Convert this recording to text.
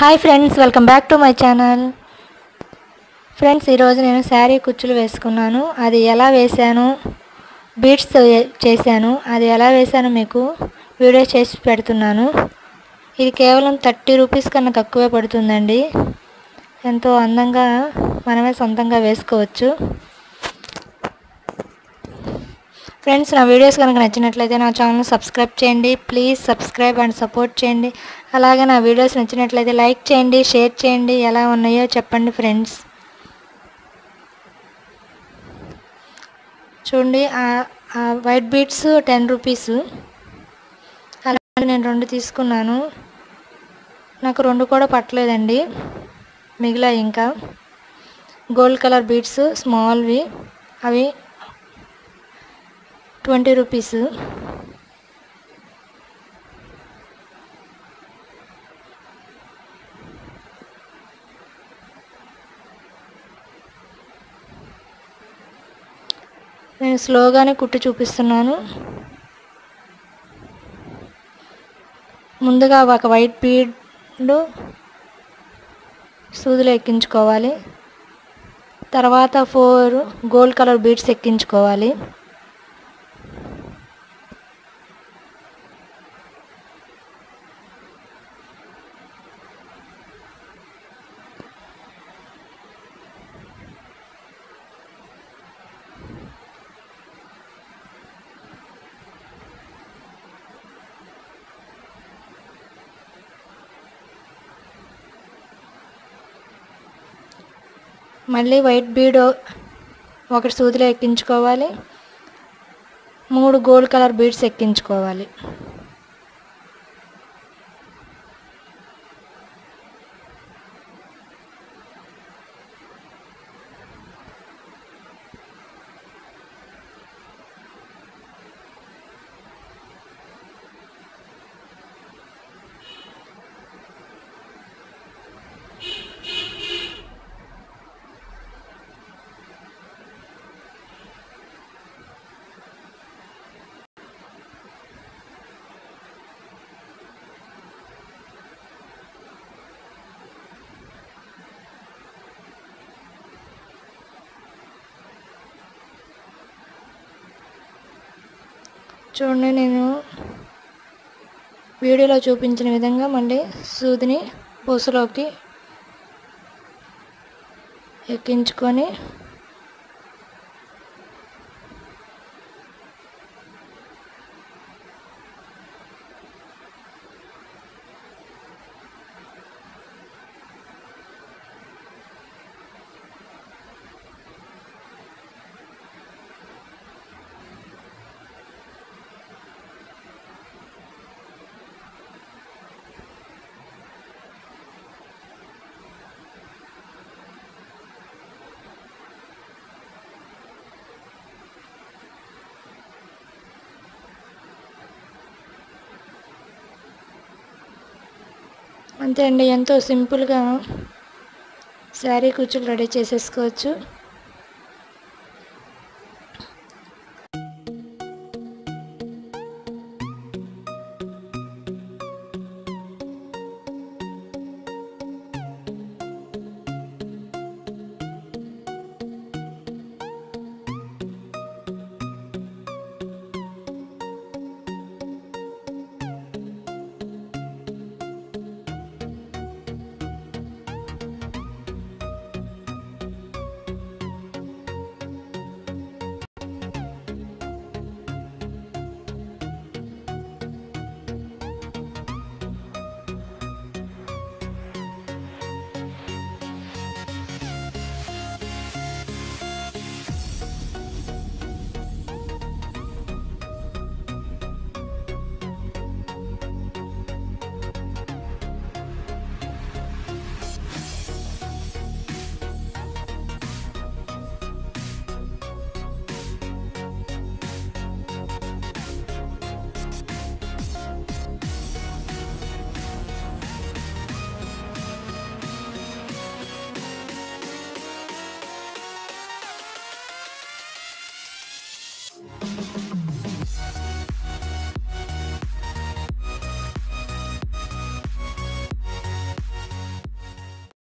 hi friends welcome back to my channel friends ఈరోజు నేను శారీ కుచ్చులు వేసుకున్నాను అది ఎలా వేశాను బీట్స్ చేశాను అది ఎలా వేశాను మీకు వీడియో చేసి పెడుతున్నాను ఇది కేవలం థర్టీ రూపీస్ కన్నా తక్కువే పడుతుందండి ఎంతో అందంగా మనమే సొంతంగా వేసుకోవచ్చు ఫ్రెండ్స్ నా వీడియోస్ కనుక నచ్చినట్లయితే నా ఛానల్ సబ్స్క్రైబ్ చేయండి ప్లీజ్ సబ్స్క్రైబ్ అండ్ సపోర్ట్ చేయండి అలాగే నా వీడియోస్ నచ్చినట్లయితే లైక్ చేయండి షేర్ చేయండి ఎలా ఉన్నాయో చెప్పండి ఫ్రెండ్స్ చూడండి ఆ వైట్ బీట్స్ టెన్ రూపీస్ అలాగే నేను రెండు తీసుకున్నాను నాకు రెండు కూడా పట్టలేదండి మిగిలా ఇంకా గోల్డ్ కలర్ బీట్స్ స్మాల్వి అవి ట్వంటీ రూపీస్ నేను స్లోగానే కుట్టి చూపిస్తున్నాను ముందుగా ఒక వైట్ బీడ్ సూదులు ఎక్కించుకోవాలి తర్వాత ఫోర్ గోల్డ్ కలర్ బీడ్స్ ఎక్కించుకోవాలి మళ్ళీ వైట్ బీడ్ ఒకటి సూదిలో ఎక్కించుకోవాలి మూడు గోల్డ్ కలర్ బీడ్స్ ఎక్కించుకోవాలి చూడండి నేను వీడియోలో చూపించిన విధంగా మళ్ళీ సూదిని పూసలోకి ఎక్కించుకొని అంతే అండి ఎంతో సింపుల్గా శారీ కుచ్చులు రెడీ చేసేసుకోవచ్చు